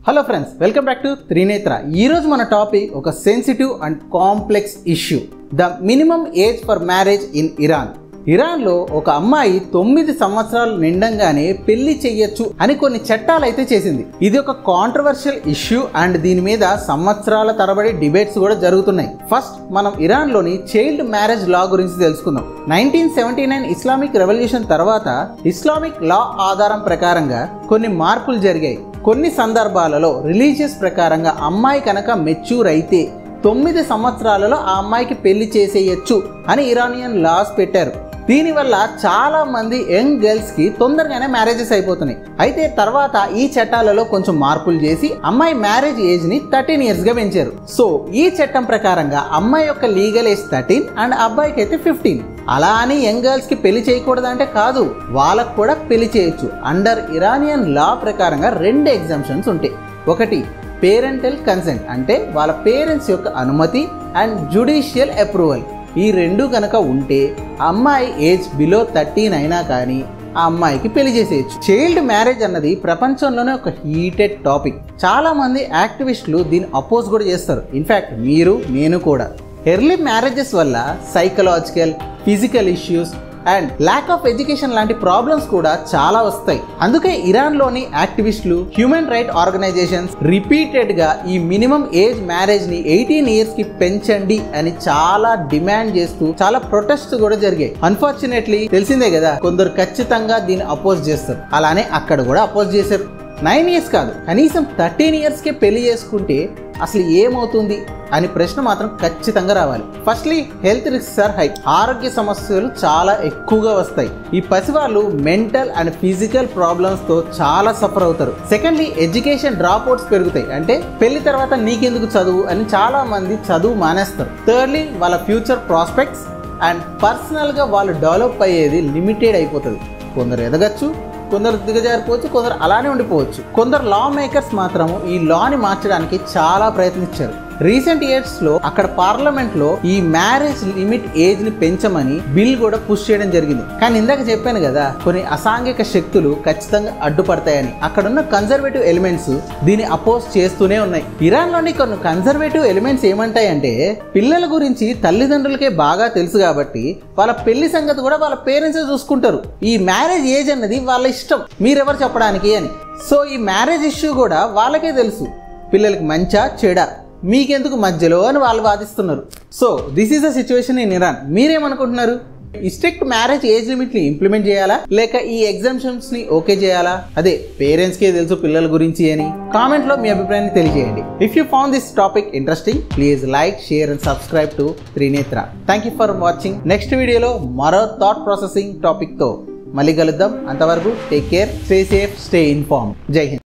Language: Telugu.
hello friends welcome back to Trinetra ఈ రోజు మన టాపిక్ ఒక sensitive and complex issue the minimum age for marriage in Iran ఇరాన్లో ఒక అమ్మాయి తొమ్మిది సంవత్సరాలు నిండంగానే పెళ్లి చెయ్యొచ్చు అని కొన్ని చట్టాలు అయితే చేసింది ఇది ఒక కాంట్రవర్షియల్ ఇష్యూ అండ్ దీని మీద సంవత్సరాల తరబడి డిబేట్స్ కూడా జరుగుతున్నాయి ఫస్ట్ మనం ఇరాన్లోని చైల్డ్ మ్యారేజ్ లా గురించి తెలుసుకుందాం nineteen seventy nine Islamic revolution తర్వాత ఇస్లామిక్ లా ఆధారం ప్రకారంగా కొన్ని మార్పులు జరిగాయి కొన్ని సందర్భాలలో రిలీజియస్ ప్రకారంగా అమ్మాయి కనుక మెచ్యూర్ అయితే తొమ్మిది సంవత్సరాలలో ఆ అమ్మాయికి పెళ్లి చేసేయచ్చు అని ఇరానియన్ లాస్ పెట్టారు దీనివల్ల చాలా మంది యంగ్ గర్ల్స్ కి తొందరగానే మ్యారేజెస్ అయిపోతున్నాయి అయితే తర్వాత ఈ చట్టాలలో కొంచెం మార్పులు చేసి అమ్మాయి మ్యారేజ్ ఏజ్ ని థర్టీన్ ఇయర్స్ గా పెంచారు సో ఈ చట్టం ప్రకారంగా అమ్మాయి యొక్క లీగల్ ఏజ్ థర్టీన్ అండ్ అబ్బాయికి అయితే ఫిఫ్టీన్ అలా అని యంగ్ గర్ల్స్ కి పెళ్లి చేయకూడదంటే కాదు వాళ్ళకు కూడా పెళ్లి చేయొచ్చు అండర్ ఇరానియన్ లా ప్రకారంగా రెండు ఎగ్జామ్షన్స్ ఉంటాయి ఒకటి పేరెంటల్ కన్సెంట్ అంటే వాళ్ళ పేరెంట్స్ యొక్క అనుమతి అండ్ జుడిషియల్ అప్రూవల్ ఈ రెండు కనుక ఉంటే అమ్మాయి ఏజ్ బిలో థర్టీన్ అయినా కానీ ఆ అమ్మాయికి పెళ్లి చేసేయచ్చు చైల్డ్ మ్యారేజ్ అన్నది ప్రపంచంలోనే ఒక హీటెడ్ టాపిక్ చాలా మంది యాక్టివిస్టులు దీన్ని అపోజ్ కూడా చేస్తారు ఇన్ఫ్యాక్ట్ మీరు నేను కూడా ఎర్లీ మ్యారేజెస్ వల్ల psychological physical issues and lack of education లాంటి ప్రాబ్లమ్స్ కూడా చాలా వస్తాయి అందుకే ఇరాన్లోని యాక్టివిస్టులు హ్యూమన్ రైట్ ఆర్గనైజేషన్స్ రిపీటెడ్గా ఈ మినిమం ఏజ్ మ్యారేజ్ ని ఎయిటీన్ ఇయర్స్ కి పెంచండి అని చాలా డిమాండ్ చేస్తూ చాలా ప్రొటెస్ట్ కూడా జరిగాయి అన్ఫార్చునేట్లీ తెలిసిందే కదా కొందరు ఖచ్చితంగా దీన్ని అపోజ్ చేస్తారు అలానే అక్కడ కూడా అపోజ్ చేశారు నైన్ ఇయర్స్ కాదు కనీసం థర్టీన్ ఇయర్స్కే పెళ్లి చేసుకుంటే అసలు ఏమవుతుంది అని ప్రశ్న మాత్రం ఖచ్చితంగా రావాలి firstly health risks are high ఆరోగ్య సమస్యలు చాలా ఎక్కువగా వస్తాయి ఈ పసివాళ్ళు మెంటల్ అండ్ ఫిజికల్ ప్రాబ్లమ్స్ తో చాలా సఫర్ అవుతారు సెకండ్లీ ఎడ్యుకేషన్ డ్రాప్ అవుట్స్ పెరుగుతాయి అంటే పెళ్లి తర్వాత నీకెందుకు చదువు అని చాలా మంది చదువు మానేస్తారు థర్డ్లీ వాళ్ళ ఫ్యూచర్ ప్రాస్పెక్ట్స్ అండ్ పర్సనల్గా వాళ్ళు డెవలప్ అయ్యేది లిమిటెడ్ అయిపోతుంది కొందరు ఎదగచ్చు కొందరు దిగజారిపోవచ్చు కొందరు అలానే ఉండిపోవచ్చు కొందరు లా మేకర్స్ మాత్రము ఈ లాని మార్చడానికి చాలా ప్రయత్నించారు రీసెంట్ ఇయర్స్ లో అక్కడ పార్లమెంట్ లో ఈ మ్యారేజ్ లిమిట్ ఏజ్ ని పెంచమని బిల్ కూడా పుష్ చేయడం జరిగింది కానీ ఇందాక చెప్పాను కదా కొన్ని అసాంఘిక శక్తులు ఖచ్చితంగా అడ్డుపడతాయని అక్కడున్న కన్జర్వేటివ్ ఎలిమెంట్స్ దీన్ని అపోజ్ చేస్తూనే ఉన్నాయి ఇరాన్ లోని కొన్ని కన్జర్వేటివ్ ఎలిమెంట్స్ ఏమంటాయంటే పిల్లల గురించి తల్లిదండ్రులకే బాగా తెలుసు కాబట్టి వాళ్ళ పెళ్లి సంగతి కూడా వాళ్ళ పేరెంట్స్ చూసుకుంటారు ఈ మ్యారేజ్ ఏజ్ అన్నది వాళ్ళ ఇష్టం మీరెవరు చెప్పడానికి అని సో ఈ మ్యారేజ్ ఇష్యూ కూడా వాళ్ళకే తెలుసు పిల్లలకి మంచా చెడా మీకెందుకు మధ్యలో అని వాళ్ళు వాదిస్తున్నారు so this is the situation in Iran మీరేమనుకుంటున్నారు ఈ స్ట్రిక్ట్ మ్యారేజ్ ఏజ్ లిమిట్ ని ఇంప్లిమెంట్ చేయాలా లేక ఈ ఎగ్జామ్షన్స్ ని ఓకే చేయాలా అదే పేరెంట్స్ కే తెలుసు పిల్లల గురించి అని కామెంట్ లో మీ అభిప్రాయాన్ని తెలియజేయండి if you found this topic interesting please like share and subscribe to Trinetra thank you for watching next వీడియోలో మరో థాట్ ప్రాసెసింగ్ టాపిక్ తో మళ్ళీ కలుద్దాం అంతవరకు take care stay safe stay inform జై హింద్